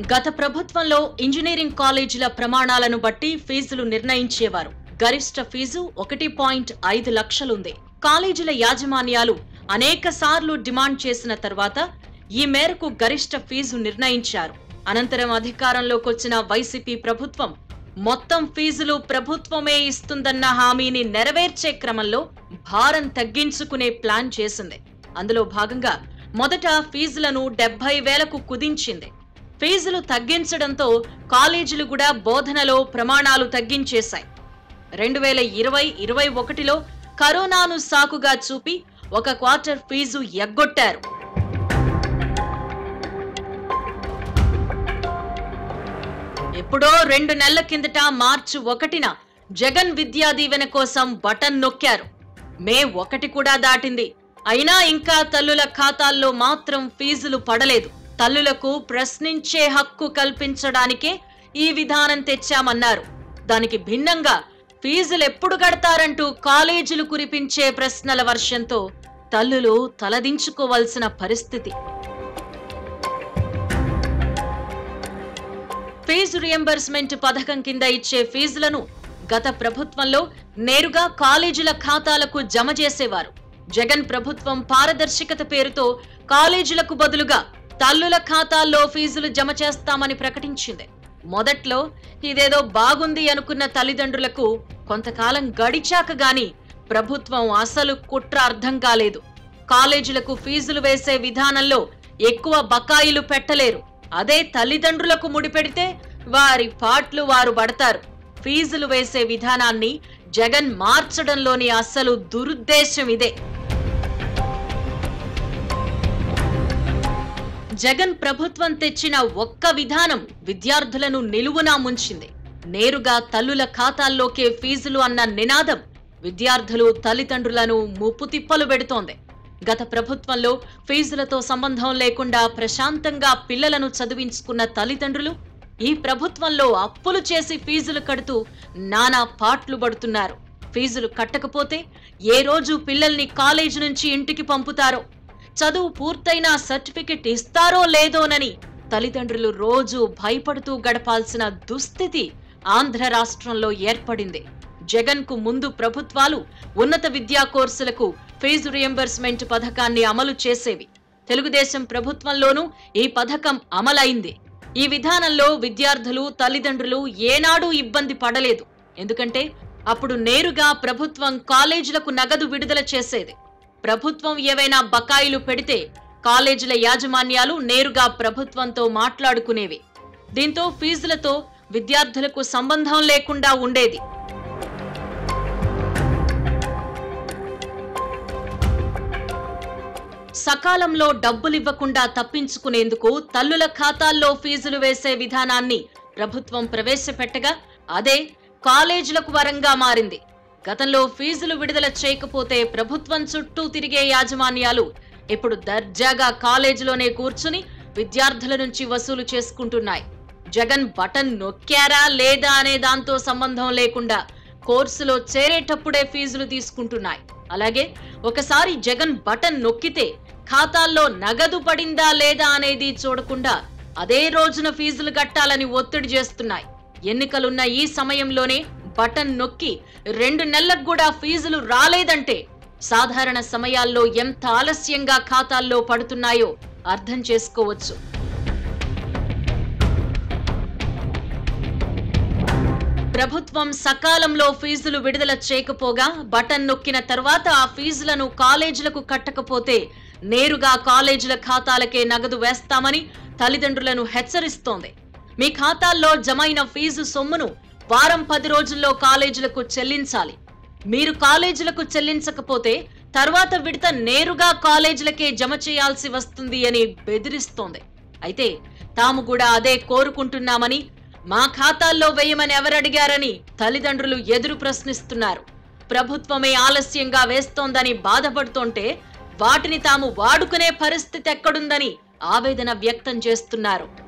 గత ప్రభుత్వంలో ఇంజనీరింగ్ కాలేజీల ప్రమాణాలను బట్టి ఫీజులు నిర్ణయించేవారు గరిష్ట ఫీజు ఒకటి పాయింట్ ఐదు లక్షలుంది కాలేజీల యాజమాన్యాలు అనేక సార్లు డిమాండ్ చేసిన తర్వాత ఈ మేరకు గరిష్ట ఫీజు నిర్ణయించారు అనంతరం అధికారంలోకి వచ్చిన వైసీపీ ప్రభుత్వం మొత్తం ఫీజులు ప్రభుత్వమే ఇస్తుందన్న హామీని నెరవేర్చే క్రమంలో భారం తగ్గించుకునే ప్లాన్ చేసింది అందులో భాగంగా మొదట ఫీజులను డెబ్బై వేలకు కుదించింది ఫీజులు తగ్గించడంతో కాలేజీలు కూడా బోధనలో ప్రమాణాలు తగ్గించేశాయి రెండు వేల ఇరవై ఇరవై ఒకటిలో కరోనాను సాకుగా చూపి ఒక క్వార్టర్ ఫీజు ఎగ్గొట్టారు ఎప్పుడో రెండు నెలల కిందట మార్చి ఒకటిన జగన్ విద్యా దీవెన కోసం బటన్ నొక్కారు మే ఒకటి కూడా దాటింది అయినా ఇంకా తల్లుల ఖాతాల్లో మాత్రం ఫీజులు పడలేదు తల్లులకు ప్రశ్నించే హక్కు కల్పించడానికే ఈ విధానం తెచ్చామన్నారు దానికి భిన్నంగా ఫీజులు ఎప్పుడు కడతారంటూ కాలేజీలు కురిపించే ప్రశ్నల వర్షంతో తల్లులు తలదించుకోవాల్సిన పరిస్థితి ఫీజు రియంబర్స్మెంట్ పథకం కింద ఇచ్చే ఫీజులను గత ప్రభుత్వంలో నేరుగా కాలేజీల ఖాతాలకు జమ చేసేవారు జగన్ ప్రభుత్వం పారదర్శకత పేరుతో కాలేజీలకు బదులుగా తల్లుల ఖాతాల్లో ఫీజులు జమ చేస్తామని ప్రకటించింది మొదట్లో ఇదేదో బాగుంది అనుకున్న తల్లిదండ్రులకు కొంతకాలం గడిచాక గాని ప్రభుత్వం అసలు కుట్ర అర్థం కాలేదు కాలేజీలకు ఫీజులు వేసే విధానంలో ఎక్కువ బకాయిలు పెట్టలేరు అదే తల్లిదండ్రులకు ముడిపెడితే వారి పాట్లు వారు పడతారు ఫీజులు వేసే విధానాన్ని జగన్ మార్చడంలోని అసలు దురుద్దేశం ఇదే జగన్ ప్రభుత్వం తెచ్చిన ఒక్క విధానం విద్యార్థులను నిలువునా ముంచింది నేరుగా తల్లుల ఖాతాల్లోకే ఫీజులు అన్న నినాదం విద్యార్థులు తల్లిదండ్రులను ముప్పు తిప్పలు పెడుతోంది గత ప్రభుత్వంలో ఫీజులతో సంబంధం లేకుండా ప్రశాంతంగా పిల్లలను చదివించుకున్న తల్లిదండ్రులు ఈ ప్రభుత్వంలో అప్పులు చేసి ఫీజులు కడుతూ నానా పాట్లు పడుతున్నారు ఫీజులు కట్టకపోతే ఏ రోజు పిల్లల్ని కాలేజీ నుంచి ఇంటికి పంపుతారో చదువు పూర్తయిన సర్టిఫికెట్ ఇస్తారో లేదోనని తల్లిదండ్రులు రోజు భయపడుతూ గడపాల్సిన దుస్థితి ఆంధ్ర రాష్ట్రంలో ఏర్పడింది జగన్ కు ముందు ప్రభుత్వాలు ఉన్నత విద్యా కోర్సులకు ఫీజు రియంబర్స్మెంట్ పథకాన్ని అమలు చేసేవి తెలుగుదేశం ప్రభుత్వంలోనూ ఈ పథకం అమలైంది ఈ విధానంలో విద్యార్థులు తల్లిదండ్రులు ఏనాడూ ఇబ్బంది పడలేదు ఎందుకంటే అప్పుడు నేరుగా ప్రభుత్వం కాలేజీలకు నగదు విడుదల చేసేది ప్రభుత్వం ఏవైనా బకాయిలు పెడితే కాలేజీల యాజమాన్యాలు నేరుగా ప్రభుత్వంతో మాట్లాడుకునేవి దీంతో ఫీజులతో విద్యార్థులకు సంబంధం లేకుండా ఉండేది సకాలంలో డబ్బులివ్వకుండా తప్పించుకునేందుకు తల్లుల ఖాతాల్లో ఫీజులు వేసే విధానాన్ని ప్రభుత్వం ప్రవేశపెట్టగా అదే కాలేజీలకు వరంగా మారింది గతంలో ఫీజులు విడుదల చేయకపోతే ప్రభుత్వం చుట్టూ తిరిగే యాజమాన్యాలు ఇప్పుడు దర్జాగా కాలేజీలోనే కూర్చుని విద్యార్థుల నుంచి వసూలు చేసుకుంటున్నాయి జగన్ బటన్ నొక్కారా లేదా అనే దాంతో సంబంధం లేకుండా కోర్సులో చేరేటప్పుడే ఫీజులు తీసుకుంటున్నాయి అలాగే ఒకసారి జగన్ బటన్ నొక్కితే ఖాతాల్లో నగదు పడిందా లేదా అనేది చూడకుండా అదే రోజున ఫీజులు కట్టాలని ఒత్తిడి చేస్తున్నాయి ఎన్నికలున్న ఈ సమయంలోనే బటన్ నొక్కి రెండు నెలలకు కూడా ఫీజులు రాలేదంటే సాధారణ సమయాల్లో ఎంత ఆలస్యంగా ఖాతాల్లో పడుతున్నాయో అర్థం చేసుకోవచ్చు ప్రభుత్వం సకాలంలో ఫీజులు విడుదల చేయకపోగా బటన్ నొక్కిన తర్వాత ఆ ఫీజులను కాలేజీలకు కట్టకపోతే నేరుగా కాలేజీల ఖాతాలకే నగదు వేస్తామని తల్లిదండ్రులను హెచ్చరిస్తోంది మీ ఖాతాల్లో జమైన ఫీజు సొమ్మును వారం పది రోజుల్లో కాలేజీలకు చెల్లించాలి మీరు కాలేజీలకు చెల్లించకపోతే తర్వాత విడత నేరుగా కాలేజీలకే జమ చేయాల్సి వస్తుంది అని బెదిరిస్తోంది అయితే తాము కూడా అదే కోరుకుంటున్నామని మా ఖాతాల్లో వేయమని ఎవరడిగారని తల్లిదండ్రులు ఎదురు ప్రశ్నిస్తున్నారు ప్రభుత్వమే ఆలస్యంగా వేస్తోందని బాధపడుతోంటే వాటిని తాము వాడుకునే పరిస్థితి ఎక్కడుందని ఆవేదన వ్యక్తం చేస్తున్నారు